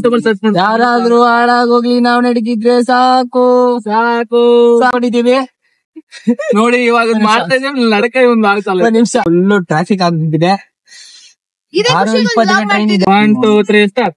Search ಮಾಡಿ ಯಾರಾದ್ರೂ ಹಾಳಾಗೋಗ್ಲಿ ನಾವ್ ನಡಗಿದ್ರೆ ಸಾಕು ಸಾಕು ಹೊಡಿತೀವಿ ನೋಡಿ ಇವಾಗ ಮಾಡ್ತಾ ಇದ್ದೀವಿ ನಡಕ ಒಂದ್ ಆಗ್ತಲ್ಲ ಒಂದ್ ನಿಮಿಷ ಫುಲ್ಲು ಟ್ರಾಫಿಕ್ ಆಗ್ಬಿಟ್ಟಿದೆ ಆರು ಇಪ್ಪತ್ತಿಗೆ ಟ್ರೈನ್ ಇದೆ one two three start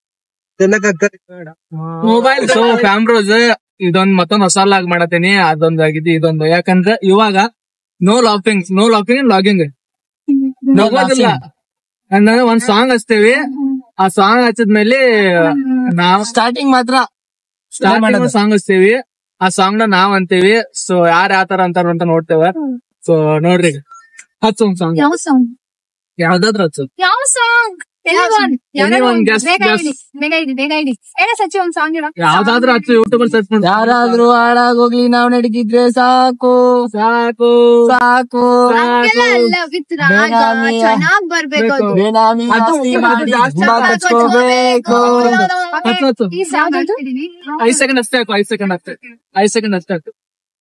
mobile so ಕ್ಯಾಮ್ರೋಸ್ ಇದೊಂದ್ ಮತ್ತೊಂದ್ ಹೊಸ ಲಾಗ್ ಮಾಡತೀನಿ ಅದೊಂದು ಆಗಿದೆ ಇದೊಂದು ಯಾಕಂದ್ರೆ ಇವಾಗ ನೋ ಲಾಫಿಂಗ್ ನೋ ಲಾಫಿಂಗ್ ಲಾಗಿಂಗ್ ನಗೋದಿಲ್ಲ ಅಂದ್ರೆ ಒಂದ್ ಸಾಂಗ್ ಹಚ್ತೇವಿ ಆ ಸಾಂಗ್ ಹಚ್ಚಿದ್ಮೇಲೆ ನಾವ್ ಸ್ಟಾರ್ಟಿಂಗ್ ಮಾತ್ರ ಸ್ಟಾರ್ಟಿಂಗ್ ಸಾಂಗ್ ಹಚ್ತೇವಿ ಆ ಸಾಂಗ್ ನ ನಾವ್ ಅಂತೀವಿ ಸೊ ಯಾರ್ ಯಾವ ತರ ಅಂತಾರ ಅಂತ ನೋಡ್ತೇವೆ ಸೊ ನೋಡ್ರಿ ಹಚ್ಚು ಸಾಂಗ್ ಯಾವ ಸಾಂಗ್ ಯಾವ್ದಾದ್ರು ಹಚ್ಚು ಯಾವ ಸಾಂಗ್ Anyone guess, ಬೇಗ guess. ಇಡಿ ಬೇಗ ಇಡಿ ಬೇಗ ಇಡಿ ಏನ ಸಚ್ಚಿ ಒಂದ್ ಸಾಂಗ್ ಹೇಳ ಯಾವ್ದಾದ್ರು ಹಚ್ಚು ಯೂಟ್ಯೂಬ್ ಅಲ್ಲಿ ಸರ್ಚ್ ಮಾಡಿ ಯಾರಾದ್ರೂ ಹಾಳಾಗೋಗ್ಲಿ ನಾವ್ ನಡಗಿದ್ರೆ ಸಾಕು ಸಾಕು ಸಾಕು ಹಂಗೆಲ್ಲ ಅಲ್ಲ ವಿತ್ ರಾಗ ಬೇನಾಮಿ. ಚೆನ್ನಾಗ್ ಬರ್ಬೇಕು ಅದು ಬೇನಾಮಿ ಅದು ಆಸ್ತಿ ಅದು ಮಾಡಿ ಜಾಸ್ತಿ ತುಂಬಾ ಕಚ್ಕೋಬೇಕು ಹಚ್ಚು ಹಚ್ಚು ಈ ಸಾಂಗ್ ಅದು ಐದ್ ಸೆಕೆಂಡ್ ಅಷ್ಟೇ ಹಾಕು ಐದ್ ಸೆಕೆಂಡ್ ಅಷ್ಟೇ ಐದ್ ಸೆಕೆಂಡ್ ಅಷ್ಟೇ ಹಾಕು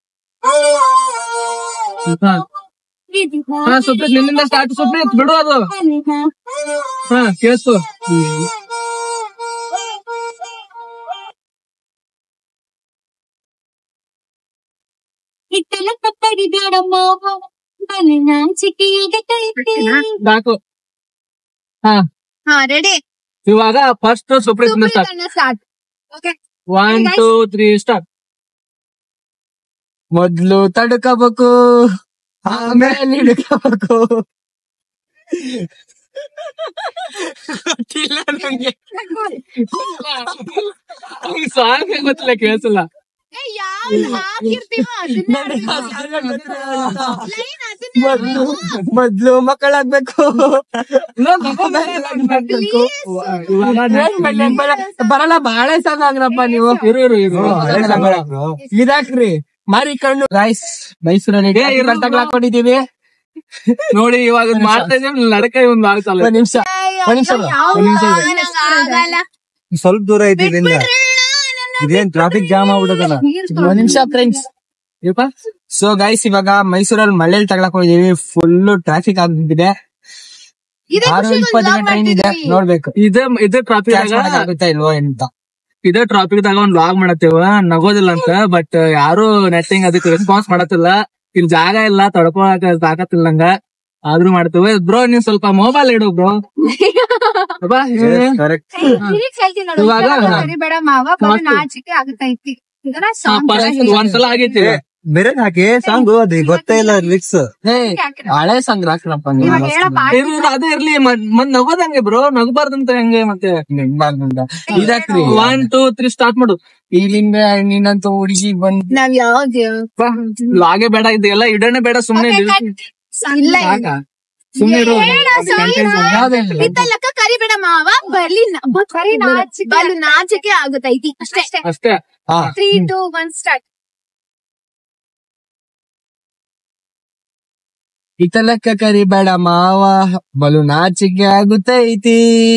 ಹಾ. ಹಾ ಸುಪ್ರೀತ್ ನಿನ್ನಿಂದ ಸ್ಟಾರ್ಟ್ ಸುಪ್ರೀತ್ ಬಿಡು ಅದು ಹಾ ಕೇಳ್ಸು ಹಿಟ್ಟೆಲ್ಲ ಕತ್ತರಿ ಬೇಡಮ್ಮ ಬಲೆ ನಾಚಿಕೆಯಾಗತೈತಿ ಸಾಕು ಹಾ ಹಾ ರೆಡಿ ಇವಾಗ ಫಸ್ಟ್ ಸುಪ್ರೀತ್ ಇಂದ start start okay one two three start ಮೊದ್ಲು ತಡ್ಕಬೇಕು ಆಮೇಲೆ ಹಿಡ್ಕಬೇಕು ಗೊತ್ತಿಲ್ಲ ನಂಗೆ ಸಾಂಗ್ ಗೊತ್ತಿಲ್ಲ ಕೇಳಿಸಲ್ಲ ಯಾವ್ದು ಹಾಕಿರ್ತೀವ ನನಗೆ ಆ ಸಾಂಗ್ ಗೊತ್ತಿಲ್ಲ. ಲೈನ್ ಅದನ್ನ ಮೊದ್ಲು ಮೊದ್ಲು ಮಕ್ಕಳಾಗ್ಬೇಕು ಬರಲ್ಲ ಬಾಳೆ ಸಾಂಗ್ ಆಗ್ರಪ್ಪ ನೀವು ಇರು ಇರು ಇರು ಇದಾಕ್ರಿ ಮಾರಿ ಕಣ್ಣು ರೈಸ್ ಮೈಸೂರಲ್ಲಿ ಏ, ಇರು. ಹಾಕೊಂಡಿದೀವಿ ನೋಡಿ ಇವಾಗ ಮಾಡ್ತಾ ಇದ್ದೀವಿ ನಡಕ ಒಂದ್ ಆಗ್ತಲ್ಲ ಒಂದ್ ನಿಮಿಷ ಒಂದ್ ನಿಮಿಷ ಒಂದ್ ನಿಮಿಷ ಇರು. ನಂಗ್ ಆಗಲ್ಲ ಸ್ವಲ್ಪ ದೂರ ಐತಿ ಇಲ್ಲಿಂದ ಇದೇನ್ ಟ್ರಾಫಿಕ್ ಜಾಮ್ ಆಗ್ಬಿಡದಲ್ಲ ಒಂದ್ ನಿಮಿಷ ಫ್ರೆಂಡ್ಸ್ ಏಪ್ಪ? ಸೊ ಗೈಸ್ ಇವಾಗ ಮೈಸೂರಲ್ಲಿ ಮಳ್ಳೇಲಿ ತಗೊಳಕ್ ಹೋಗಿದೀವಿ ಫುಲ್ ಟ್ರಾಫಿಕ್ ಆಗ್ಬಿಟ್ಟಿದೆ ಇದೇ ಆರು ಖುಷಿಗೆ ಒಂದ್ ಇಪ್ಪತ್ತಿಗೆ vlog ಟ್ರೈನ್ ಇದೆ ಮಾಡ್ತಿದ್ವಿ. ನೋಡ್ಬೇಕು ಇದೇ ಇದೇ ಟ್ರಾಫಿಕ್ ಕ್ಯಾಚ್ ಆಗುತ್ತಾ ಇಲ್ವೋ ಅಂತ ಇದೇ ಟ್ರಾಫಿಕ್ ದಾಗ ಒಂದ್ ಲಾಗ್ ಮಾಡತ್ತೇವ ನಗೋದಿಲ್ಲ ಅಂತ ಬಟ್ ಯಾರು ನೆಟ್ಟಿಂಗ್ ಅದಕ್ಕೆ ರೆಸ್ಪಾನ್ಸ್ ಮಾಡತ್ತಿಲ್ಲ ಇಲ್ಲಿ ಜಾಗ ಇಲ್ಲ ತಡ್ಕೊಳಕ ತಾಕತ್ತಿಲ್ಲ ನಂಗ ಆದ್ರೂ ಮಾಡ್ತೇವೆ ಬ್ರೋ ನೀವ್ ಸ್ವಲ್ಪ ಮೊಬೈಲ್ ಇಡು ಬ್ರೋ ಕರೆಕ್ಟ್ ತಿರುಗ್ಸ್ ಹೇಳ್ತೀನಿ ನೋಡು. ಇವಾಗ ಕರಿಬೇಡ ಮಾವ ಬರೀ ಮಸ್ತ್. ನಾಚಿಕೆ ಆಗತೈತಿ ಇದನ್ನ ಸಾಂಗ್ ಒಂದ್ಸಲ ಆಗೈತಿ ಬೇರೆ ಹಾಕಿ ಸಾಂಗ್ ಅದು ಗೊತ್ತೇ ಇಲ್ಲ ಲಿರಿಕ್ಸ್ ಹೇ ಹಳೆ ಸಂಗ್ ಹಾಕ್ರಪ್ಪ ನೀವು ಇವಾಗ ಹೇಳಪ್ಪ ಇರ್ಲಿ, ಅದೇ ಇರ್ಲಿ ಮತ್ ಮತ್ ನಗೋದಂಗೆ ಬ್ರೋ ನಗಬಾರ್ದಂತ ಹೆಂಗೆ ಮತ್ತೆ ಇದಾಕ್ರಿ ಒನ್ ಟೂ ತ್ರೀ ಸ್ಟಾರ್ಟ್ ಮಾಡು ಇಲ್ಲಿಂದ ನೀನಂತ ಹುಡುಗಿ ಬಂದ್ ನಾವ್ ಯಾವ್ದು ಲಾಗೆ ಬೇಡ ಇದೆಲ್ಲ ಇಡನೆ ಬೇಡ ಸುಮ್ನೆ Okay, ನಿಲ್ಸು. ಇಲ್ಲ ಸಾಕಾ? ಸುಮ್ನೆ ಇರು ಬೇಡ, ಸಾಂಗ್ ಯಾವ್ದಿಲ್ಲ. ಬಿತ್ತಲಕ್ಕ ಕರಿಬೇಡ ಮಾವ ಬರ್ಲಿ ನ- ಬರೀ ನಾಚಿಕೆ ಬಲು ನಾಚಿಕೆ ಆಗತೈತಿ ಅಷ್ಟೇ ಅಷ್ಟೇ ಹಾ ತ್ರೀ ಟೂ ಒನ್ ಸ್ಟಾರ್ಟ್ ಇತಲಕ್ಕ ಕರಿಬೇಡ ಮಾವ ಬಲು ನಾಚಿಕೆ ಆಗುತ್ತೈತಿ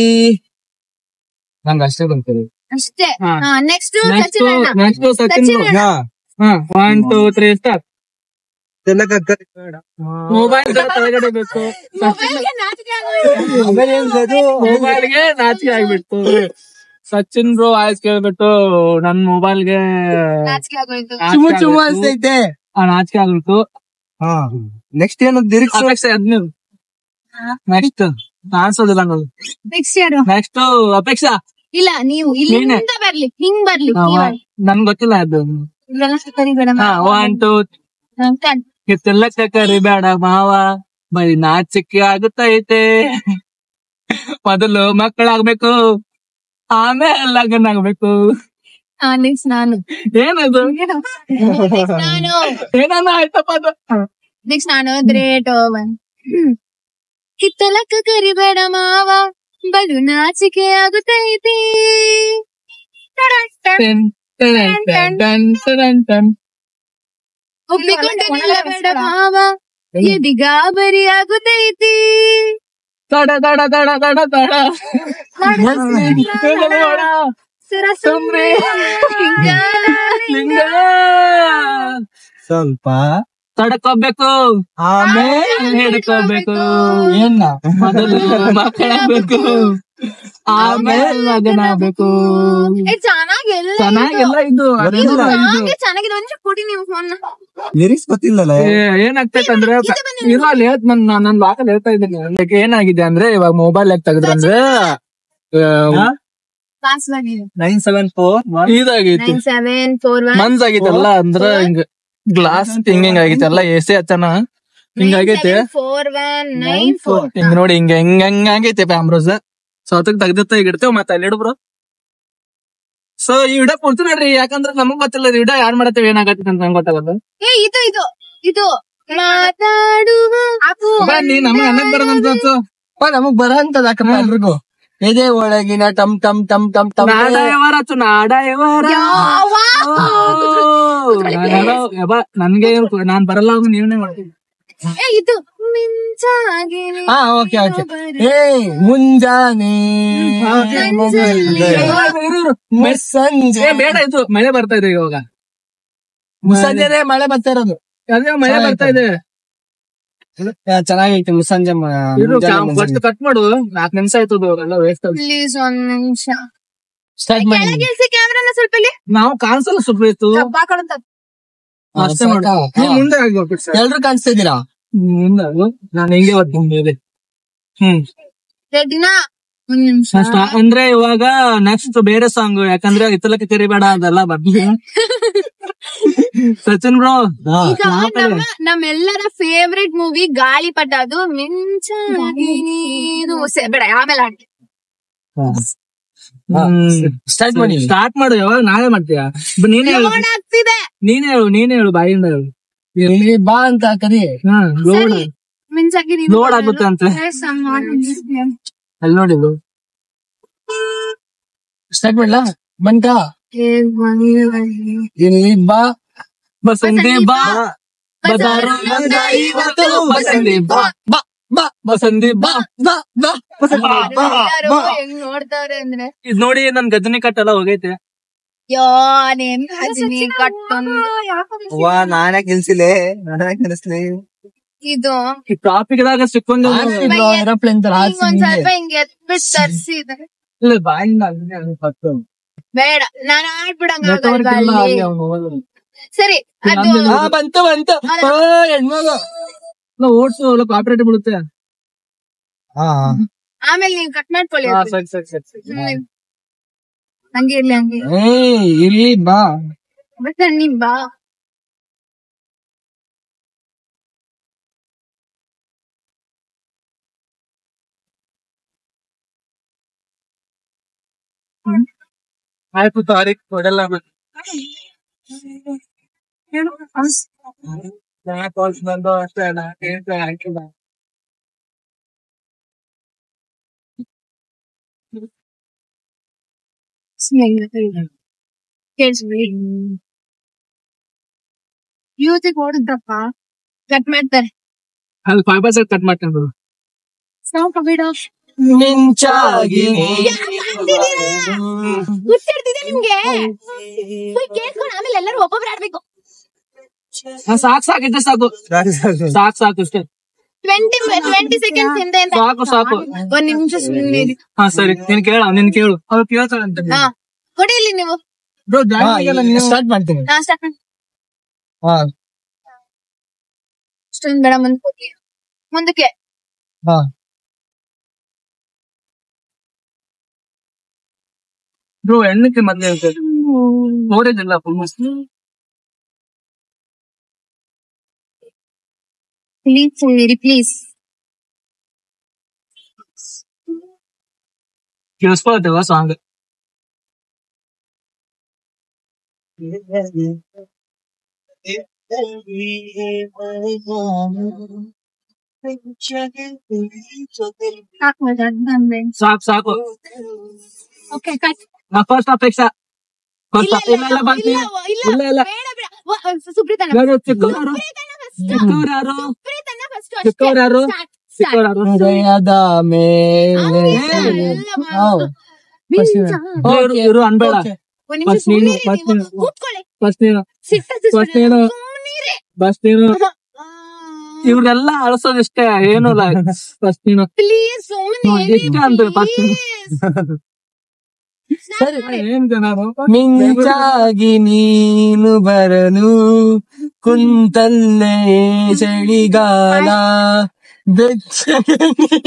ನಂಗ ಅಷ್ಟೇ ಗೊತ್ತಿದೆ ಅಷ್ಟೇ ಹಾ. ನೆಕ್ಸ್ಟ್ ನೆಕ್ಸ್ಟ್ ಸಚಿನ್ ಅಣ್ಣ ನೆಕ್ಸ್ಟ್ ಸಚಿನ್ ಸಚಿನ್ ಅಣ್ಣ. ಹಾ ಒನ್ ಟೂ ತ್ರೀ ಸ್ಟಾರ್ಟ್ ತಿನ್ನಕ ಮೊಬೈಲ್ ಕೆಳಗಡೆ ಬೇಕು ಮೊಬೈಲ್ಗೆ ನಾಚಿಕೆ ಆಗೋಯ್ತು. ಮೊಬೈಲ್ಗೆ ನಾಚಿಕೆ ಆಗ್ಬಿಡ್ತು ಸಚಿನ್ ಬ್ರೋ ವಾಯ್ಸ್ ಕೇಳ್ಬಿಟ್ಟು ನನ್ ಮೊಬೈಲ್ಗೆ ನಾಚಿಕೆ ಆಗೋಯ್ತು ಚುಮು ಚುಮು ಅನ್ಸ್ತೈತೆ ಆ ನಾಚಿಕೆ ಆಗ್ಬಿಡ್ತು ಹಾ ನೆಕ್ಸ್ಟ್ ಏನು ಲಿರಿಕ್ಸ್ ಅಪೇಕ್ಷೆ ಹದಿನೈದು ನೆಕ್ಸ್ಟ್ ಕಾಣಿಸೋದಿಲ್ಲ ಅನ್ನೋದು ನೆಕ್ಸ್ಟ್ ಯಾರು ನೆಕ್ಸ್ಟ್ ಅಪೇಕ್ಷಾ ಇಲ್ಲ ನೀವು ಇಲ್ಲಿಂದ ಬರ್ಲಿ ಹಿಂಗ್ ಬರ್ಲಿ ನನ್ ಗೊತ್ತಿಲ್ಲ ಅದು ಇವೆಲ್ಲ ಕರಿಬೇಡ ಹಾ ಒನ್ ಟೂ ತಿಲ್ಲಕ್ಕ ಕರಿಬೇಡ ಮಾವ ಬರೀ ನಾಚಿಕೆ ಆಗುತ್ತೈತೆ ಮೊದಲು ಮಕ್ಕಳಾಗ್ಬೇಕು ಆಮೇಲೆ ಲಗ್ನ ಆಗ್ಬೇಕು ನೆಕ್ಸ್ಟ್ ನಾನು ಏನದು Next ನಾನು ಏನಾನ ಆಯ್ತಪ್ಪ ಅದು ನೆಕ್ಸ್ಟ್ ನಾನು ಗ್ರೇಟ್ ಕಿತ್ತಲಕ್ಕ ಕರಿಬೇಡ ಮಾವ ಬಲು ನಾಚಿಕೆ ಆಗುತ್ತೈತಿ ಟನ್, ಟನ್, ಟನ್, ಟನ್, ಟನ್, ಟನ್. ಒಪ್ಪಿಕೊಂಡ ನಿಲ್ಲಬೇಡ ಮಾವ ಎದಿ ಗಾಬರಿ ಆಗುತ್ತೈತಿ ತಡ ತಡ ತಡ ತಡ ತಡ ಬೇಡ. ಸುರ ಸುಮ್ನೆ. ಲಿಂಗ. ಸ್ವಲ್ಪ ತಡ್ಕೋಬೇಕು ಆಮೇಲೆ ಹಿಡ್ಕೋಬೇಕು ಏನ್ನ ಮೊದಲು ಮಕ್ಕಳಾಗ್ಬೇಕು ಆಮೇಲೆ ಮಗನ ಬೇಕು ಏ ಚೆನ್ನಾಗಿಲ್ಲ ಚೆನ್ನಾಗೆಲ್ಲ ಇದು ಇದು ಬರಲ್ಲ. ಸಾಂಗ್ ಚೆನ್ನಾಗಿದೆ ಒಂದ್ ನಿಮಿಷ ಕೊಡಿ ನೀವು ಫೋನ್ ಲಿರಿಕ್ಸ್ ಗೊತ್ತಿಲ್ಲಲ್ಲ ಏನಾಗ್ತೈತೆ ಅಂದ್ರೆ ಇಲ್ಲ ಅಲ್ಲಿ ಹೇಳ್ತ ನನ್ ನನ್ ಲಾಕಲ್ಲಿ ಹೇಳ್ತಾ ಇದ್ದೀನಿ ಲೈಕ್ ಏನಾಗಿದೆ ಅಂದ್ರೆ ಇವಾಗ ಮೊಬೈಲ್ ಯಾಕೆ ತೆಗೆದ್ರಂದ್ರೆ ಆ, ಪಾಸ್ವರ್ಡ್ ಇದೆ ನೈನ್ ಸೆವೆನ್ ಫೋರ್ ಇದಾಗೈತಿ ನೈನ್ ಸೆವೆನ್ ಫೋರ್ ಒನ್ ಮಂಜ್ ಆಗಿತ್ತಲ್ಲ ಅಂದ್ರ ಹಿಂಗ ಗ್ಲಾಸ್ ಹಿಂಗ ಹಿಂಗ ಆಗೈತಲ್ಲ ಎಸಿ ಹಚ್ಚನ ಹಿಂಗಾಗೈತೆ ಫೋರ್ ಒನ್ ನೈನ್ ಫೋರ್ ಹಿಂಗ್ ನೋಡಿ ಹಿಂಗ ಹೆಂಗ್ ಹೆಂಗ್ ಆಗೈತೆ ಪ್ಯಾಮ್ರೋಸ್ ಸೊ ಅದಕ್ಕೆ ತೆಗ್ದಿತ್ತ ಈಗ ಇಡ್ತೇವ್ ಮತ್ತೆ ಅಲ್ಲಿ ಇಡು ಬ್ರೋ ಸೊ ಈ ವಿಡಿಯೋ ಪೂರ್ತಿ ನೋಡ್ರಿ ಯಾಕಂದ್ರೆ ನಮಗ್ ಗೊತ್ತಿಲ್ಲ ವಿಡಿಯೋ ಯಾರ್ ಮಾಡತ್ತೇವೆ ಏನಾಗತ್ತೆ ಅಂತ ನಂಗೆ ಗೊತ್ತಾಗಲ್ಲ ಏ ಇದು ಇದು ಇದು ಮಾತಾಡುವ ಅದು ನೀ ನಮಗ್ ಅನ್ನಕ್ ಬರೋದಂತ ಅನ್ಸು. ನಮಗ್ ಬರಂತದ ಅಕ್ಕಪ್ಪ ಎಲ್ರಿಗೂ ಎದೆ ಒಳಗಿನ ಟಮ್ ಟಮ್ ಟಮ್ ಟಮ್ ಟಮ್ ನಾಡ ವ್ಯವಹಾರ ಆತು ನಾಡ ವ್ಯವಹಾರ ಯಾವ? ಓ, ನಾನೆಲ್ಲೋ ಯಬ್ಬಾ, ನನ್ಗೆ ಏನು- ನಾನ್ ಬರಲ್ಲ ಅವ್ನು ನೀವೇ ಮಾಡ್ತೀನಿ ಏ ಇದು ಮಿಂಚಾಗಿ ನೀನು ಹಾ ಓಕೆ ಓಕೆ ಬರೀ- ಏ ಮುಂಜಾನೆ ಸಂಜೆ ಏ ಬೇಡ ಇದು ಮಳೆ ಬರ್ತಾ ಇದೆ ಇವಾಗ ಮುಸಂಜೆನೆ ಮಳೆ ಬರ್ತಾ ಇರೋದು ಅದೇ ಮಳೆ ಬರ್ತಾ ಇದೆ ಯಾ, ಚೆನ್ನಾಗೈತೆ ಮುಸಂಜೆ ಮ- ಇದು ಮುಂಜಾನೆ ಮುಂಜಾನೆ. ಫಸ್ಟ್ ಕಟ್ ಮಾಡು ನಾಲ್ಕು ನಿಮಿಷ ಆಯ್ತು ಎಲ್ಲ ವೇಸ್ಟ್ ಪ್ಲೀಸ್ ಒಂದ್ ನಿಮಿಷ ಸ್ಟಾರ್ಟ್ ಮಾಡಿ ಕೆಳಗಿಳಿಸಿ ಕ್ಯಾಮ್ರಾನ ಸ್ವಲ್ಪ ಇಲ್ಲಿ ನಾವು ಕಾಣಿಸಲ್ಲ ಸುಬ್ರಿ ಇತ್ತು ಡಬ್ಬ ಹಾಕೊಳಂತ ಅಷ್ಟೇ ಮಾಡು ಸಾಕಾ? ನೀವ್ ಮುಂದೆ ಆಗ್ಬೇಕು ಸರ್ ಎಲ್ರು ಕಾಣಿಸ್ತಾ ಇದ್ದೀರಾ ಮುಂದೆ ಆಗು. ನಾನು ಹಿಂಗೆ ಓದ್ತೀನಿ ಹ್ಮ್ ರೆಡಿನಾ ಒಂದ್ ನಿಮಿಷ ಅಷ್ಟ ಅಂದ್ರೆ ಇವಾಗ ನೆಕ್ಸ್ಟ್ ಬೇರೆ ಸಾಂಗ್ ಯಾಕಂದ್ರೆ ಇತ್ತಲಕ್ಕೆ ತಿರಿಬೇಡ ಅದೆಲ್ಲ ಬರ್ಲಿ ಸಚಿನ್ ಬ್ರೋ ಈಗ ನಮ್ಮ ನಮ್ಮೆಲ್ಲರ ಫೇವ್ರೆಟ್ ಮೂವಿ ಗಾಳಿಪಟ ಅದು ಮಿಂಚಾಗಿ ನೀನು ಸೆ- ಬೇಡ ಆಮೇಲೆ ಆಡ್ತೀನಿ ಸ್ಟಾರ್ಟ್ ಮಾಡಿ ಸ್ಟಾರ್ಟ್ ಮಾಡು ಯಾವಾಗ ನಾಳೆ ಮಾಡ್ತೀಯ ಬ- ನೀನೇ ಹೇಳು ಲೋಡ್ ಆಗ್ತಿದೆ ನೀನೇ ಹೇಳು ನೀನೇ ಹೇಳು ಬಾಯಿಂದ ಹೇಳು ಇಲ್ಲಿ ಬಾ ಅಂತ ಕರಿ ಹಾ ಲೋಡ್ ಸರಿ. ಮಿಂಚಾಗಿ ನೀನು ಲೋಡ್ ಆಗುತ್ತೆ ಅಂತ Yes, I'm on. ಅಲ್ಲಿ ನೋಡಿದ್ದು ಸ್ಟಾರ್ಟ್ ಮಾಡ್ಲಾ ಬಂತ ಇಲ್ಲಿ ಬಾ ಬಸಂತಿ ಬಾ ಬದಾರು ಬಂದ ಇವತ್ತು ಬಸಂತಿ ಬಾ ಬಾ ಬಾ ಬಸಂತಿ ಬಾ ಬಾ ಬಾ ಎಲ್ಲರೂ ಹೆಂಗ್ ನೋಡ್ತಾವ್ರೆ ಅಂದ್ರೆ ಇದ್ ನೋಡಿ ನನ್ ಗಜನಿ ಕಟ್ ಎಲ್ಲ ಹೋಗೈತೆ ಯೋ ನಿಮ್ ಅಜ್ನಿ ಕಟ್ಟೊಂದು ವಾ ನಾನೇ ಕೆಲ್ಸಿಲೆ ನಾನೇ ಕೆಲ್ಸಲಿ ಇದು ಈ ಟ್ರಾಫಿಕ್ ದಾಗ ಸಿಕ್ಕೊಂಡು ಏರೋಪ್ಲೇನ್ ತರ ಹಿಂಗ್ ಒಂದ್ ಸ್ವಲ್ಪ ಹಿಂಗ್ ಎತ್ಬಿಟ್ಟು ತರ್ಸಿದ್ರೆ ಇಲ್ಲ ಬಾಯಿಂದ ಹಂಗೆ ಹಂಗೆ ಹತ್ತು. ಬೇಡ ನಾನ್ ಆಡ್ಬಿಡಂಗ Network ಇಲ್ಲ ಅಲ್ಲಿ ಅವ್ನು ಹೋಗೋದು. ಸರಿ ಅದು ನಂದು- ಹಾ ಬಂತು ಬಂತು ಓ ಹೆಣ್ಮಗು ಇಲ್ಲ, ಓಡ್ಸು ಎಲ್ಲ ಕಾಪರೇಟ್ ಬೀಳುತ್ತೆ ಹಾ ಆಮೇಲೆ ನೀವು ಕಟ್ ಮಾಡ್ಕೊಳ್ಳಿ ಹಾ, ಅದು. ಸರಿ ಸರಿ ಸರಿ ಸರಿ ಹ್ಮ್. ಹಂಗೆ ಇರ್ಲಿ ಹಂಗೆ ಏ ಇಲ್ಲಿ ಬಾ ಬಟ್ ನಿಮ್ ಬಾ ಆಯ್ತು ತಾರೀಕ್ ಕೊಡಲ್ಲ ಬಿಡು. ನಾ calls ಬಂದು ಅಷ್ಟೇ ಅಣ್ಣ, ಕೇಳ್ತಾ ಹಾಕಿಲ್ಲ. ಕೇಳಿಸ್ಬಿಡಿ ಯೂತಿಗೆ ಓಡಿದ್ದಪ್ಪ ಕಟ್ ಮಾಡ್ತಾರೆ ಅಲ್ಲಿ ಫೈವ್ ಪರ್ಸೆಂಟ್ ಕಟ್ ಮಾಡ್ತೇನೆ ಬಿಡು. ಸಾಕು ಬಿಡು ಮಿಂಚಾಗಿ ಗೊತ್ತಿರ್ತಿದೆ ನಿಮ್ಗೆ ಫುಲ್ ಕೇಳ್ಕೊಂಡು ಆಮೇಲೆ ಎಲ್ಲರೂ ಒಬ್ಬೊಬ್ರು ಆಡ್ಬೇಕು ಹಾ, ಸಾಕ್ ಸಾಕು ಇಷ್ಟೇ ಸಾಕು ಸಾಕು ಸಾಕು ಸಾಕ್ ಸಾಕು ಇಷ್ಟೇ ಟ್ವೆಂಟಿ ಟ್ವೆಂಟಿ ಸೆಕೆಂಡ್ಸ್ ಹಿಂದೆ ಅಂತ ಸಾಕು ಸಾಕು ಒಂದ್ ನಿಮಿಷ ಸುಮ್ಮನೆ ಹಾ ಸರಿ ನೀನ್ ಕೇಳ ನೀನ್ ಕೇಳು ಅವ್ರು ಕೇಳ್ತಾಳಂತ ಹಾ ಕೊಡಿಲಿ ನೀವು ಬ್ರೋ ಜಾಯಿನ್ ನೀವು ಸ್ಟಾರ್ಟ್ ಮಾಡ್ತೀನಿ ನಾ ಸ್ಟಾರ್ಟ್ ಹಾ ಅಷ್ಟೊಂದು ಬೇಡ ಮುಂದಕ್ಕೆ ಮುಂದಕ್ಕೆ ಹಾ ಬ್ರೋ ಹೆಣ್ಣಕ್ಕೆ ಮೊದ್ಲೇ ಇರ್ತದೆ ಸ್ಟೋರೇಜ್ ಇಲ್ಲ ಫುಲ್ ಪ್ಲೀಸ್ ಹೇಳಿ ಪ್ಲೀಸ್ ಕೇಳಿಸ್ಕೊಳ್ತೇವ ಸಾಂಗ್ ಸಾಕು ಸಾಕು ಓಕೆ ಕಟ್ ನಾ ಫಸ್ಟ್ ಅಪೇಕ್ಷಾ ಫಸ್ಟ್ ಇಲ್ಲ ಇಲ್ಲ ಇಲ್ಲ ಬರ್ತೀನಿ ಇಲ್ಲ ಇಲ್ಲ ಇಲ್ಲ ಬೇಡ ಬೇಡ ವ- ಸುಪ್ರೀತನ ಯಾರು ಚಿಕ್ಕವ್ರು ಚಿಕ್ಕವ್ರು ಯಾರು ಸುಪ್ರೀತನ ಫಸ್ಟ್ ಚಿಕ್ಕವ್ರು ಯಾರು ಚಿಕ್ಕವ್ರು ಯಾರು ಹೃದಯದ ಮೇಲೆ ಹೌ. ಇರು ಇರು ಅನ್ಬೇಡ ಒಂದ್ ನಿಮಿಷ ಫಸ್ಟ್ ನೀನು ಸುಮ್ನಿರಿ ಫಸ್ಟ್ ನೀವು. ನೀನು ಕೂತ್ಕೊಳ್ಳಿ ಫಸ್ಟ್ ನೀನು ಸಿಟ್ಟ ಫಸ್ಟ್ ನೀನು ಸುಮ್ನಿರಿ ಫಸ್ಟ್ ನೀನು ಇವ್ರೆಲ್ಲ ಅಳ್ಸೋದಿಷ್ಟೇ ಏನು ಇಲ್ಲ ಫಸ್ಟ್ ನೀನು ಪ್ಲೀಸ್ ಇಷ್ಟ ಅಂತ ಫಸ್ಟ್ ಸರಿ ಏನ್ ಜನ ಮಿಂಚಾಗಿ ನೀನು ಬರಲು ಕುಂತಲ್ಲೇ ಚಳಿಗಾಲ ಬೆಚ್ಚಗೆ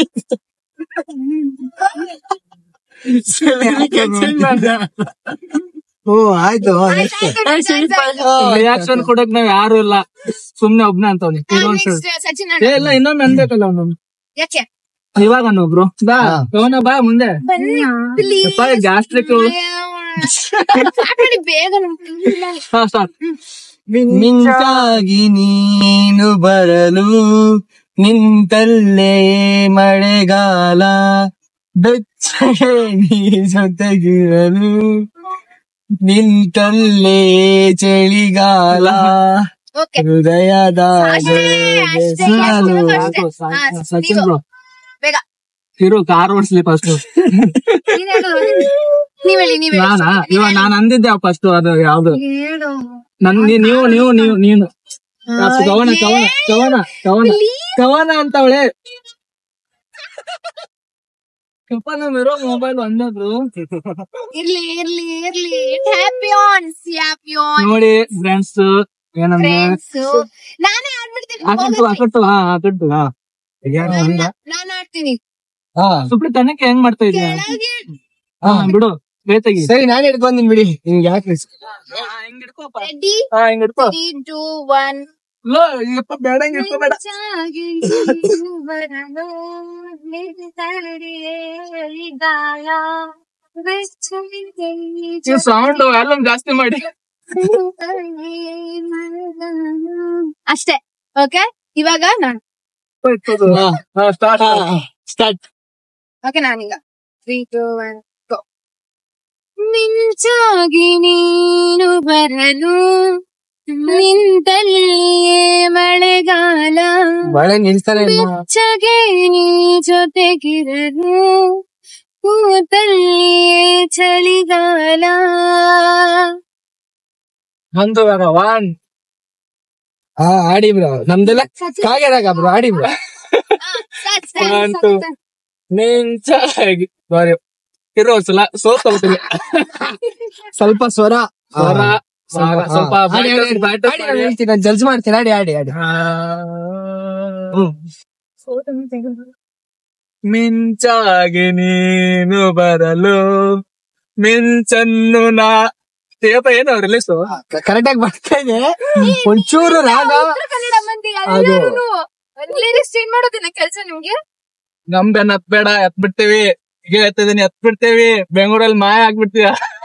ಓ ಆಯ್ತು ರಿಯಾಕ್ಷನ್ ಕೊಡಕ್ ನಾವ್ ಯಾರು ಇಲ್ಲ ಸುಮ್ನೆ ಒಬ್ನೇ ಅಂತವ್ನಿ ಸಚಿನ್ ಏ ಇಲ್ಲ ಇನ್ನೊಮ್ಮೆ ಅನ್ಬೇಕಲ್ಲ ಅವ್ನು ಯಾಕೆ ಇವಾಗ ಒಬ್ರು ಬಾ ಕವನ ಬಾ ಮುಂದೆ ಬನ್ನಿ ಪ್ಲೀಸ್ ಗ್ಯಾಸ್ಟ್ರಿಕ್ ಬೇಗ ಹಾ ಸ್ಟಾರ್ಟ್ ಮಿಂಚಾಗಿ ನೀನು ಬರಲು ನಿಂತಲ್ಲೇ ಮಳೆಗಾಲ ಬೆಚ್ಚಗೆ ನೀ ಜೊತೆಗಿರಲು ನಿಂತಲ್ಲೇ ಚಳಿಗಾಲ ಓಕೆ ಹೃದಯದ ಅಷ್ಟೇ, ಅಷ್ಟೇ, ಬೆಸಲು. ಅಷ್ಟೇ. ಹಾ, ಸಚಿನ್ ನೀವು. ಬ್ರೋ ಬೇಗ ಇರು ಕಾರ್ ಓಡಿಸ್ಲಿ ಫಸ್ಟ್ ನೀನ್ ಹೇಳು ನೀವ್ ಹೇಳಿ ನೀವ್ ಹೇಳಿ ನಾನಾ ಇವಾಗ ನಾನ್ ಅಂದಿದ್ದೆ ಫಸ್ಟ್ ಅದು ಯಾವ್ದು ಹೇಳು ನನ್ ನೀ- ನೀವು ನೀವು ನೀವು ನೀನು ಯಾವ್ದು? ಕವನ ಕವನ ಕವನ ಕವನ ಕವನ ಅಂತವಳೆ ಕಪನ ಇರೋ ಮೊಬೈಲ್ ಒಂದದ್ರು ಇರ್ಲಿ ಇರ್ಲಿ ಇರ್ಲಿ ಹ್ಯಾಪಿ ಆನ್ ಹ್ಯಾಪಿ ಆನ್ ನೋಡಿ ಫ್ರೆಂಡ್ಸ್ ಏನಂದ್ರೆ ಫ್ರೆಂಡ್ಸ್ ನಾನೇ ಆಡ್ಬಿಡ್ತೀನಿ ಹಾಕಟ್ಟು ಹಾಕಟ್ಟು ಹಾ ಹಾಕಟ್ಟು ಹಾ ನಾನು ಆಡ್ತೀನಿ ಹಾ ಸುಪ್ರಿ ತನಕ ಹೆಂಗ್ ಮಾಡ್ತಾ ಇದೀಯ ಕೆಳಗೆ ಹಾ ಬಿಡು ಬೇತಗಿ ಸರಿ ನಾನು ಹಿಡ್ಕೊಂದಿನ್ ಬಿಡಿ ನಿಮ್ಗೆ ಯಾಕೆ risk? ಹಿಂಗ್ ಹಿಡ್ಕೋಪ ರೆಡಿ ಹಾ ಹಿಂಗ್ ಹಿಡ್ಕೋ ತ್ರೀ ಟೂ ಒನ್ ಲೋ ಇಲ್ಲಪ್ಪ ಬೇಡ ಹಿಂಗ್ ಹಿಡ್ಕೋಬೇಡ ಈ ಸೌಂಡ್ ವಾಲ್ಯೂಮ್ ಜಾಸ್ತಿ ಮಾಡಿ ಅಷ್ಟೇ ಓಕೆ ಇವಾಗ ನಾನು ಹಾ ಸ್ಟಾರ್ಟ್ ಸ್ಟಾರ್ಟ್ ಓಕೆ ನಾನೀಗ ತ್ರೀ ಟೂ ಒನ್ ಗೋ ಮಿಂಚಾಗಿ ನೀನು ಬರಲು ನಿಂತಲ್ಲೇ ಮಳೆಗಾಲ ಮಳೆ ನಿಲ್ತಾನೆ ಇಲ್ಲ. ಬೆಚ್ಚಗೆ ನೀ ಜೊತೆಗಿರಲು ಕೂತಲ್ಲೇ ಚಳಿಗಾಲ ಒಂದು ಇವಾಗ ಒನ್ ಹಾ ಆಡಿ ಬ್ರೋ ನಮ್ದೆಲ್ಲ ಕಾಗ್ಯದಾಗ ಬ್ರೋ ಆಡಿ ಬ್ರೋ One, two. ಮಿಂಚಾಗಿ ಸಾರಿ ಇರೋ ಸಲ ಸೋತ್ ಹೋಗ್ತೀನಿ ಸ್ವಲ್ಪ ಸ್ವರ ಸ್ವರ ಸ್ವಲ್ಪ ಸ್ವರ, ಸ್ವಲ್ಪ ಹಾ. ಆಡಿ, ಆಡಿ, ಆಡಿ, ಬ್ಯಾಟರ್ ಆಡಿ, ನಾನು ಹೇಳ್ತೀನಿ ನಾನು ಜಲ್ಸ್ ಮಾಡ್ತೀನಿ ಆಡಿ ಆಡಿ ಆಡಿ ಮಿಂಚಾಗಿ ನೀನು ಬರಲು ಮಿಂಚನ್ನು ನಾ ಟೇಪ ಏನು ರಿಲೀಸ್ ಕರೆಕ್ಟ್ ಆಗಿ ಬರ್ತಾ ಇದೆ ಒಂಚೂರು ರಾಗ ಉತ್ತರ ಕನ್ನಡ ಮಂದಿ ಅದು. ಎಲ್ಲರೂ ಲಿರಿಕ್ಸ್ ಚೇಂಜ್ ಮಾಡೋದಿಲ್ಲ ಕೆಲಸ ನಿಮ್ಗೆ ನಮ್ದೇನ್ ಹತ್ ಬೇಡ ಎತ್ ಬಿಡ್ತೇವಿ ಈಗ ಎತ್ತಿದೀನಿ ಎತ್ ಬಿಡ್ತೇವಿ ಬೆಂಗಳೂರಲ್ಲಿ ಮಾಯ ಆಗ್ಬಿಡ್ತೀಯ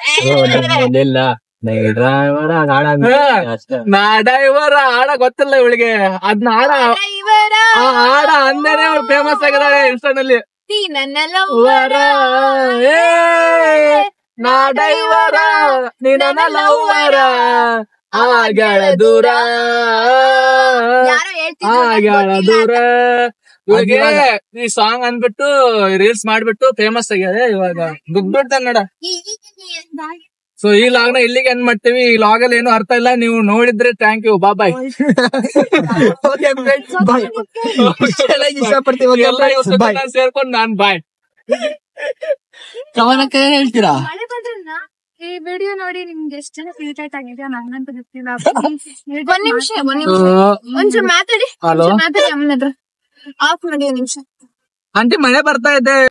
ನಾಡ ಇವರ ಆಡ ಗೊತ್ತಿಲ್ಲ ಇವಳಿಗೆ ಅದ್ನ ಆಡ ಇವರ ಆ ಆಡ ಅಂದೇನೆ ಅವಳು ಫೇಮಸ್ ಆಗಿದ್ದಾಳೆ ಇನ್ಸ್ಟಾ ನಲ್ಲಿ ನೀ ನನ್ನ ಲವ್ವರ ಏ ನಾಡ ಇವರ ನೀ ನನ್ನ ಲವ್ವರ ಆಗಳ ದೂರ ಯಾರೋ ಹೇಳ್ತಿದ್ರು ಆಗಳ ನಂಗ್ ದೂರ ಇವಾಗ ಅದ್ನ- ಈ ಸಾಂಗ್ ಅಂದ್ಬಿಟ್ಟು ರೀಲ್ಸ್ ಮಾಡ್ಬಿಟ್ಟು ಫೇಮಸ್ ಆಗ್ಯಾದೆ ಇವಾಗ ದುಡ್ಡು ಕನ್ನಡ ಗೊತ್ತಿಲ್ಲ. ಸೊ ಈ ಲಾಗ್ ನ ಇಲ್ಲಿಗೆ ಎಂಡ್ ಮಾಡ್ತೀವಿ ಈ ಲಾಗ್ ಅಲ್ಲಿ ಏನು ಅರ್ಥ ಇಲ್ಲ ನೀವು ನೋಡಿದ್ರೆ ಥ್ಯಾಂಕ್ ಯು ಬಾ ಬಾಯ್ ಇಷ್ಟಪಡ್ತೀವಿ ಬಾಯ್ ಸೇರ್ಕೊಂಡು ನಾನ್ ಬಾಯ್ ಕವನಕ್ಕೆ ಹೇಳ್ತೀರಾ ಮಳೆ ಬಂದ್ರನ್ನ ಈ ವಿಡಿಯೋ ನೋಡಿ ನಿಮ್ಗೆ ಎಷ್ಟು ಜನ ಇರಿಟೇಟ್ ಆಗಿದೆ ನಂಗಂತೂ ಗೊತ್ತಿಲ್ಲ ಒಂದ್ ನಿಮಿಷ ಒಂದ್ ನಿಮಿಷ ಒಂಚೂರು ಮಾತಾಡಿ Hello? ಒಂಚೂರು ಮಾತಾಡಿ ಆಮೇಲೆ ಆಫ್ ಮಾಡಿ ಒಂದ್ ನಿಮಿಷ ಆಂಟಿ ಮಳೆ ಬರ್ತಾ ಇದೆ